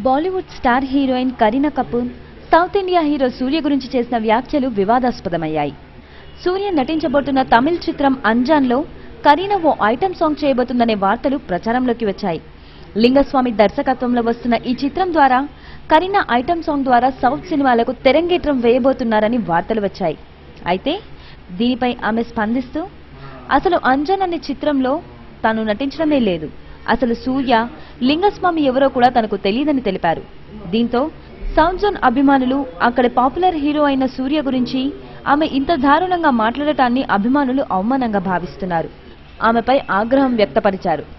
Bollywood star heroine Kareena Kapoor south India hero Suriya గురించి చేసిన వ్యాఖ్యలు వివాదాస్పదమయ్యాయి సూర్య నటించబోతున్న తమిళ్ చిత్రం అంజాన్లో కరీనా ఓ ఐటెం సాంగ్ చేయబోతుందనే వార్తలు ప్రచారంలోకి వచ్చాయి లింగస్వామి దర్శకత్వంలో వస్తున్న ఈ చిత్రం ద్వారా కరీనా ఐటెం సాంగ్ ద్వారా సౌత్ సినిమాలకు తెరంగేట్రం వేయబోతున్నారని వార్తలు వచ్చాయి అయితే దీనిపై ఆమె స్పందిస్తూ అసలు అంజన్ అనే చిత్రంలో తాను నటించడమే లేదు అసలు సూర్య లింగస్వామి ఎవరో కూడా తనకు తెలియదని తెలిపారు దీంతో సౌత్ జోన్ అభిమానులు అక్కడి పాపులర్ హీరో అయిన సూర్య గురించి ఆమె ఇంత దారుణంగా మాట్లాడటాన్ని అభిమానులు అవమానంగా భావిస్తున్నారు ఆమెపై ఆగ్రహం వ్యక్తపరిచారు